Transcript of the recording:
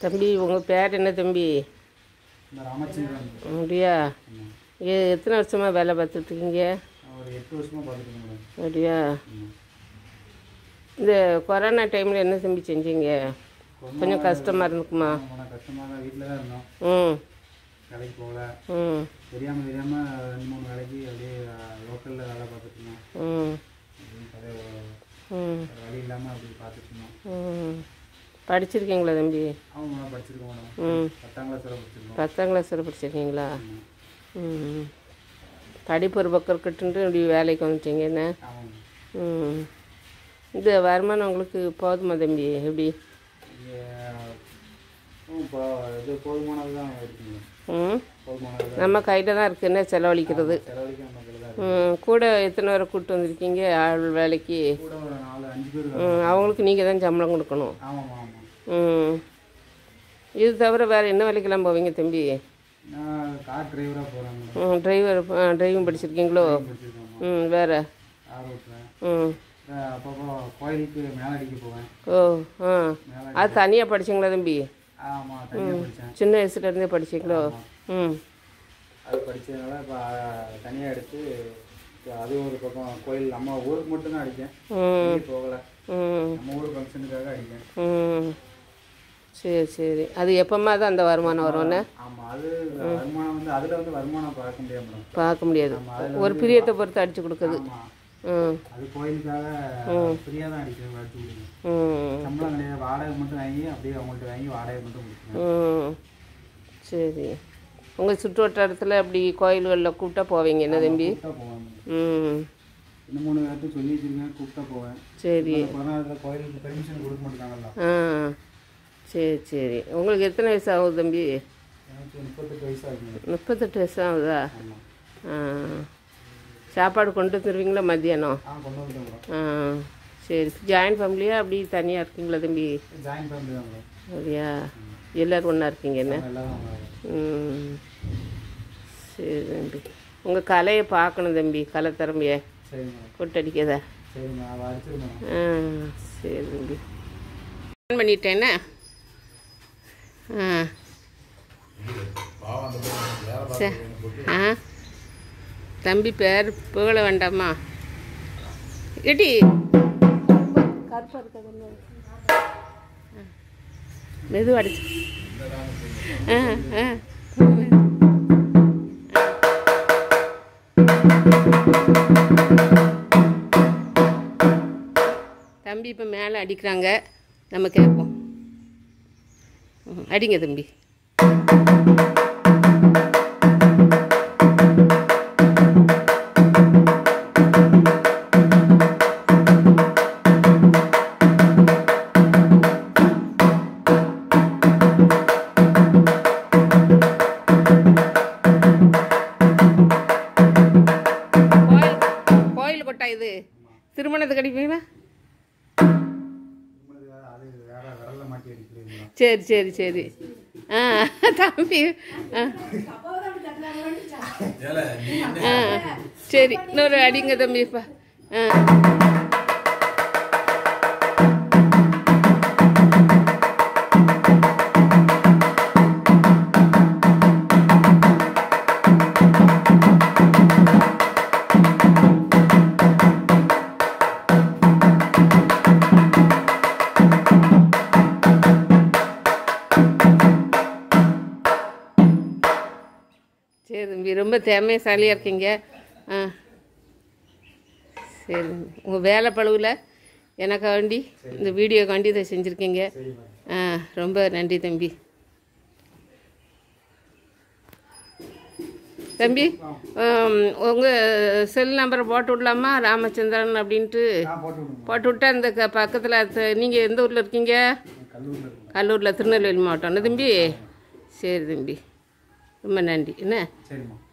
தம்பி உங்கள் பேர் என்ன தம்பி இந்த ராமச்சந்திரன் அப்படியா ஏ எத்தனை வருஷமாக வேலை பார்த்துட்ருக்கீங்க நான் ஒரு எட்டு வருஷமா பார்த்துருக்கேன் மேடம் அப்படியா ம். இந்த கொரோனா டைமில் என்ன தம்பி செஞ்சீங்க கொஞ்சம் கஷ்டமாக இருந்துக்குமா ஆமாம் கஷ்டமாக தான் வீட்டில் தான் இருந்தோம் ம் வேலைக்கு போகல ம் தெரியாமல் தெரியாமல் ரெண்டு மூணு வேலைக்கு அப்படியே லோக்கலில் வேலை பார்த்துட்டு இருந்தோம் ம் அப்படின்னு கதை ம் வேற வழி இல்லாமல் அப்படி பார்த்துட்டு இருந்தோம் ம் படிச்சிருக்கீங்களா தம்பி அவங்க மேடம் படிச்சிருக்கோம் மேடம் ம் பத்தாம் கிளாஸ் வரை படிச்சிருக்கோம் பத்தாம் கிளாஸ் வரை படிச்சிருக்கீங்களா ஆமாம். ம் படிப்பு ஒரு பக்கம் இருக்கட்டுன்ட்டு இப்படி வேலைக்கு வந்துட்டீங்க என்ன ஆமாம் ம் இந்த வருமானம் உங்களுக்கு போதுமா தம்பி எப்படி இங்கே இப்போ இது போதுமானது தான் இருக்குங்க ம் போதுமானது தான் நம்ம கையில் தான் இருக்குது என்ன செலவழிக்கிறது செலவழிக்க நம்ம கையில் தான் இருக்கு ம் கூட எத்தனை பேரை கூப்பிட்டு வந்திருக்கீங்க ஆள் வேலைக்கு கூட ஒரு நாலு அஞ்சு பேர் ம் அவங்களுக்கு நீங்கள் தான் சம்பளம் கொடுக்கணும் ஆமாம் ஆமாம் ம் இது தவிர வேறு என்ன வேலைக்கெல்லாம் போவீங்க தம்பி நான் கார் டிரைவராக போகிறேன் மேடம் ம் டிரைவர் டிரைவிங் படிச்சிருக்கீங்களோ படிச்சிருக்கோம் ம் வேறு கார் ஓட்டுறேன் ம் அஹ் அப்பப்போ கோயிலுக்கு மேலடிக்க போவேன் ஓ ஆ மேலே அது தனியாக படிச்சிங்களா தம்பி ஆமாம் தனியாக படித்தேன் சின்ன வயசுலேருந்தே படிச்சிங்களோ ம் அது படித்ததுனால இப்போ தனியாக எடுத்து இப்போ அது ஒரு பக்கம் கோயில் நம்ம ஊருக்கு மட்டும்தான் அடித்தேன் ம் போகலை ம் நம்ம ஊர் ஃபங்க்ஷனுக்காக அடித்தேன் ம் சரி சரி அது எப்போமா தான் அந்த வருமானம் வரும்னு ஆமாம் அது வருமானம் வந்து அதில் வந்து வருமானம் பார்க்க முடியாது மேடம் பார்க்க முடியாது ஒரு பிரியத்தை பொறுத்து அடித்து கொடுக்குது ஆமாம் ம் அது கோயிலுக்காக ஃப்ரீயாக தான் அடிக்கிறேன் அடிச்சு கொடுக்கணும் ம் சம்பளம் கிடையாது வாடகை மட்டும் வாங்கி அப்படியே அவங்கள்ட்ட வாங்கி வாடகை மட்டும் கொடுக்கணும் ம் சரி உங்கள் சுற்று வட்டாரத்தில் அப்படி கோயில்களில் கூப்பிட்டா போவீங்க என்ன தம்பி கூப்பிட்டா போவேன் ம் இன்னும் மூணு பேர்த்து சொல்லி வச்சிருக்கேன் கூப்பிட்டா போவேன் சரி கொரோனா கோயிலுக்கு பெர்மிஷன் கொடுக்க மாட்டாங்கல்ல ஆ சரி சரி உங்களுக்கு எத்தனை வயசு ஆகுது தம்பி எனக்கு முப்பத்தெட்டு வயசு ஆகுது முப்பத்தெட்டு வயசு ஆகுதா ஆமாம் ஆ சாப்பாடு கொண்டு வந்துருவீங்களா மத்தியானம் ஆ கொண்டு வந்துட்டேன் மேடம் ஆ சரி ஜாயின்ட் ஃபேமிலியா அப்படி தனியாக இருக்கீங்களா தம்பி ஜாயின் ஃபேமிலி தான் மேடம் அப்படியா எல்லோரும் ஒன்றா இருக்கீங்க என்ன எல்லாரும் அவங்க ம் சரி தம்பி உங்கள் கலையை பார்க்கணும் தம்பி கலை திறமைய சரி மேடம் கொட்டடிக்கதா சரி மேடம் அதை அடிச்சிருக்கேன் ஆ சரி தம்பி ஆன் பண்ணிட்டேன்னா ஆ சரி ஆ தம்பி பேர் புகழ வேண்டாமா எடி கருப்பாக இருக்காது மெதுவாக அடிச்சு ஆ ஆ தம்பி இப்போ மேலே அடிக்கிறாங்க நம்ம கேட்போம் ம், அடிங்க தம்பி கோயில் கோயில் கொட்டா இது திருமணத்துக்கு அடிப்பீங்களா உங்களுக்கு அது வேற விரல்ல மாட்டி அடிக்கிறீங்களா சரி சரி சரி ஆ தம்பி ஆ ஆ சரி இன்னொரு அடிங்க தம்பி இப்போ ஆ சரி தம்பி ரொம்ப திறமைசாலியாக இருக்கீங்க ஆ சரி உங்கள் வேலை பழுவில் எனக்கு வேண்டி இந்த வீடியோக்காண்டி இதை செஞ்சுருக்கீங்க சரி மேடம் ஆ ரொம்ப நன்றி தம்பி தம்பி உங்கள் செல் நம்பரை போட்டு விடலாமா ராமச்சந்திரன் அப்படின்ட்டு ஆ போட்டு விடுங்க போட்டு விட்டா இந்த க பக்கத்தில் நீங்கள் எந்த ஊரில் இருக்கீங்க கல்லூரியில் இருக்குங்க கல்லூரில் திருநெல்வேலி மாவட்டம் என்ன தம்பி சரி தம்பி ரொம்ப நன்றி என்ன சரிம்மா